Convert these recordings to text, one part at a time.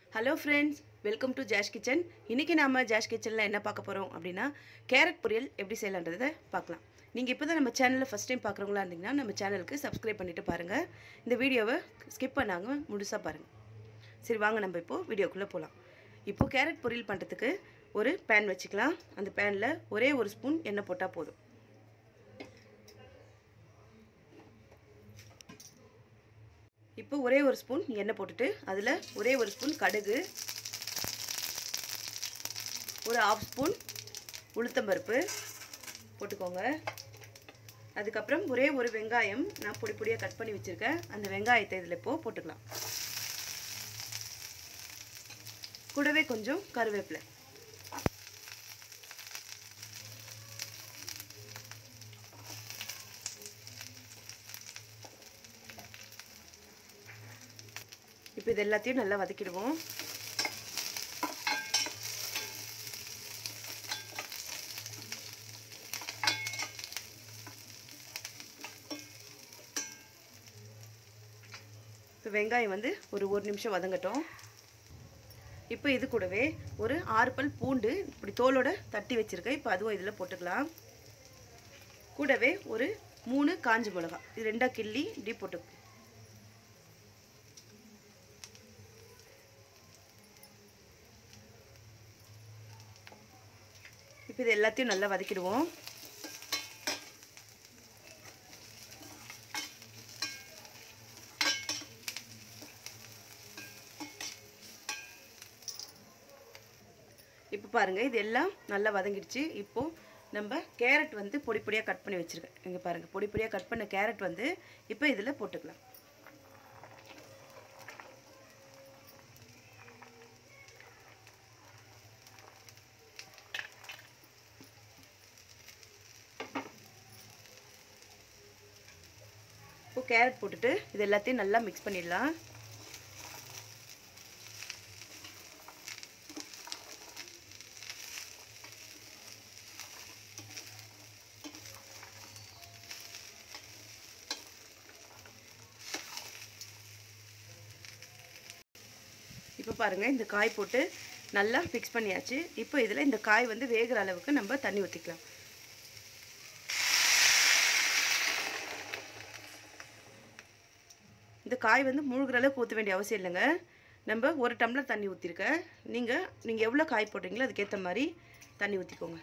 hello friends welcome to Jash kitchen இன்றைக்கி நாம் Josh கிச்சனில் என்ன பார்க்க போகிறோம் அப்படின்னா கேரட் பொரியல் எப்படி செய்யலான்றதை பார்க்கலாம் நீங்கள் இப்போ தான் நம்ம சேனலில் ஃபஸ்ட் டைம் பார்க்குறவங்களா இருந்தீங்கன்னா நம்ம சேனலுக்கு சப்ஸ்கிரைப் பண்ணிவிட்டு பாருங்கள் இந்த வீடியோவை ஸ்கிப் பண்ணாங்க முழுசாக பாருங்கள் சரி வாங்க நம்ம இப்போது வீடியோக்குள்ளே போகலாம் இப்போது கேரட் பொரியல் பண்ணுறதுக்கு ஒரு பேன் வச்சுக்கலாம் அந்த பேனில் ஒரே ஒரு ஸ்பூன் எண்ணெய் போட்டால் போதும் இப்போ ஒரே ஒரு ஸ்பூன் எண்ணெய் போட்டுட்டு அதில் ஒரே ஒரு ஸ்பூன் கடுகு ஒரு ஆஃப் ஸ்பூன் உளுத்தம்பருப்பு போட்டுக்கோங்க அதுக்கப்புறம் ஒரே ஒரு வெங்காயம் நான் பொடி பொடியாக கட் பண்ணி வச்சுருக்கேன் அந்த வெங்காயத்தை இதில் இப்போது போட்டுக்கலாம் கூடவே கொஞ்சம் கருவேப்பிலை இப்போ இது எல்லாத்தையும் நல்லா வதக்கிடுவோம் இப்போ வெங்காயம் வந்து ஒரு ஒரு நிமிஷம் வதங்கட்டும் இப்போ இது கூடவே ஒரு ஆறு பல் பூண்டு இப்படி தோலோட தட்டி வச்சுருக்கேன் இப்போ அதுவும் இதில் போட்டுக்கலாம் கூடவே ஒரு மூணு காஞ்ச மிளகா இது ரெண்டாக கிள்ளி இப்படி போட்டு இப்போ இது எல்லாத்தையும் நல்லா வதக்கிடுவோம் இப்போ பாருங்கள் இது எல்லாம் நல்லா வதங்கிடுச்சு இப்போது நம்ம கேரட் வந்து பொடி பொடியாக கட் பண்ணி வச்சுருக்கேன் இங்கே பாருங்கள் பொடி பொடியாக கட் பண்ண கேரட் வந்து இப்போ இதில் போட்டுக்கலாம் இப்போ கேரட் போட்டுட்டு இது எல்லாத்தையும் நல்லா மிக்ஸ் பண்ணிடலாம் இப்போ பாருங்கள் இந்த காய் போட்டு நல்லா மிக்ஸ் பண்ணியாச்சு இப்போ இதில் இந்த காய் வந்து வேகிற அளவுக்கு நம்ம தண்ணி ஊற்றிக்கலாம் இந்த காய் வந்து முழுகிற அளவுக்கு ஊற்ற வேண்டிய அவசியம் இல்லைங்க நம்ம ஒரு டம்ளர் தண்ணி ஊற்றிருக்கேன் நீங்கள் நீங்கள் எவ்வளோ காய் போடுறீங்களோ அதுக்கேற்ற மாதிரி தண்ணி ஊற்றிக்கோங்க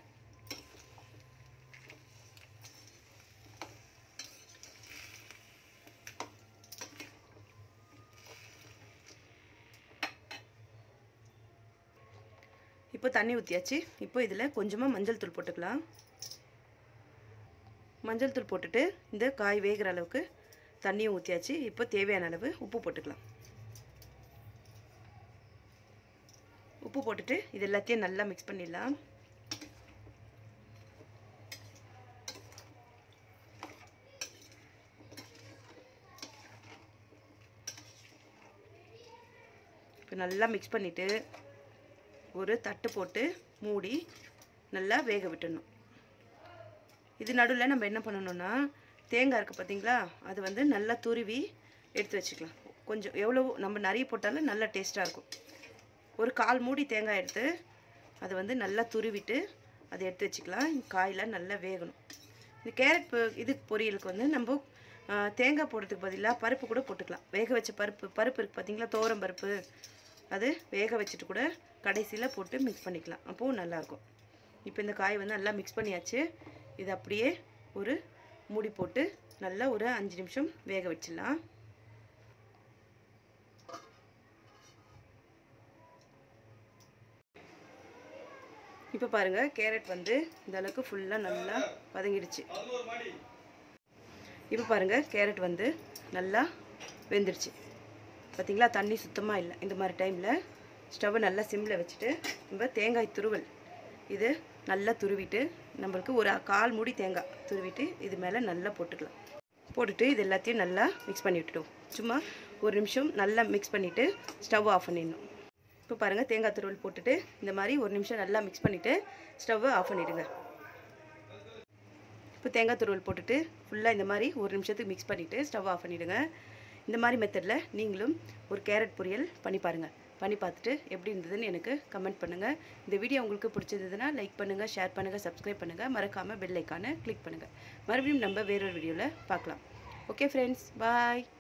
இப்போ தண்ணி ஊற்றியாச்சு இப்போ இதில் கொஞ்சமாக மஞ்சள் தூள் போட்டுக்கலாம் மஞ்சள் தூள் போட்டுட்டு இந்த காய் வேகிற அளவுக்கு தண்ணியும் ஊற்றியாச்சு இப்போ தேவையான அளவு உப்பு போட்டுக்கலாம் உப்பு போட்டுட்டு இது எல்லாத்தையும் நல்லா மிக்ஸ் பண்ணிடலாம் இப்போ நல்லா மிக்ஸ் பண்ணிவிட்டு ஒரு தட்டு போட்டு மூடி நல்லா வேக விட்டுடணும் இது நடுவில் நம்ம என்ன பண்ணணும்னா தேங்காய் இருக்குது பார்த்தீங்களா அது வந்து நல்லா துருவி எடுத்து வச்சுக்கலாம் கொஞ்சம் எவ்வளோ நம்ம நிறைய போட்டாலும் நல்லா டேஸ்ட்டாக இருக்கும் ஒரு கால் மூடி தேங்காய் எடுத்து அதை வந்து நல்லா துருவிட்டு அதை எடுத்து வச்சுக்கலாம் காயெலாம் நல்லா வேகணும் இந்த கேரட் இது பொரியலுக்கு வந்து நம்ம தேங்காய் போடுறதுக்கு பதிலாக பருப்பு கூட போட்டுக்கலாம் வேக வச்ச பருப்பு பருப்பு இருக்குது பார்த்தீங்களா தோரம் பருப்பு அது வேக வச்சுட்டு கூட கடைசியில் போட்டு மிக்ஸ் பண்ணிக்கலாம் அப்போது நல்லாயிருக்கும் இப்போ இந்த காய் வந்து நல்லா மிக்ஸ் பண்ணியாச்சு இது அப்படியே ஒரு மூடி போட்டு நல்லா ஒரு அஞ்சு நிமிஷம் வேக வச்சிடலாம் இப்போ பாருங்கள் கேரட் வந்து இந்த அளவுக்கு ஃபுல்லாக நல்லா வதங்கிடுச்சு இப்போ பாருங்கள் கேரட் வந்து நல்லா வெந்துடுச்சு பார்த்திங்களா தண்ணி சுத்தமாக இல்லை இந்த மாதிரி டைமில் ஸ்டவ்வை நல்லா சிம்மில் வச்சுட்டு நம்ம தேங்காய் துருவல் இது நல்லா துருவிட்டு நம்மளுக்கு ஒரு கால் மூடி தேங்காய் துருவிட்டு இது மேலே நல்லா போட்டுக்கலாம் போட்டுட்டு இது எல்லாத்தையும் நல்லா மிக்ஸ் பண்ணி விட்டுட்டோம் சும்மா ஒரு நிமிஷம் நல்லா மிக்ஸ் பண்ணிவிட்டு ஸ்டவ் ஆஃப் பண்ணிடணும் இப்போ பாருங்கள் தேங்காய் துருவல் போட்டுட்டு இந்த மாதிரி ஒரு நிமிஷம் நல்லா மிக்ஸ் பண்ணிவிட்டு ஸ்டவ்வை ஆஃப் பண்ணிவிடுங்க இப்போ தேங்காய் துருவல் போட்டுட்டு ஃபுல்லாக இந்த மாதிரி ஒரு நிமிஷத்துக்கு மிக்ஸ் பண்ணிவிட்டு ஸ்டவ் ஆஃப் பண்ணிவிடுங்க இந்த மாதிரி மெத்தடில் நீங்களும் ஒரு கேரட் பொரியல் பண்ணி பாருங்கள் பண்ணி பார்த்துட்டு எப்படி இருந்ததுன்னு எனக்கு கமெண்ட் பண்ணுங்கள் இந்த வீடியோ உங்களுக்கு பிடிச்சிருந்ததுன்னா லைக் பண்ணுங்கள் ஷேர் பண்ணுங்கள் சப்ஸ்கிரைப் பண்ணுங்கள் மறக்காமல் பெல் ஐக்கானை கிளிக் பண்ணுங்கள் மறுபடியும் நம்ம வேறொரு வீடியோவில் பார்க்கலாம் ஓகே ஃப்ரெண்ட்ஸ் பாய்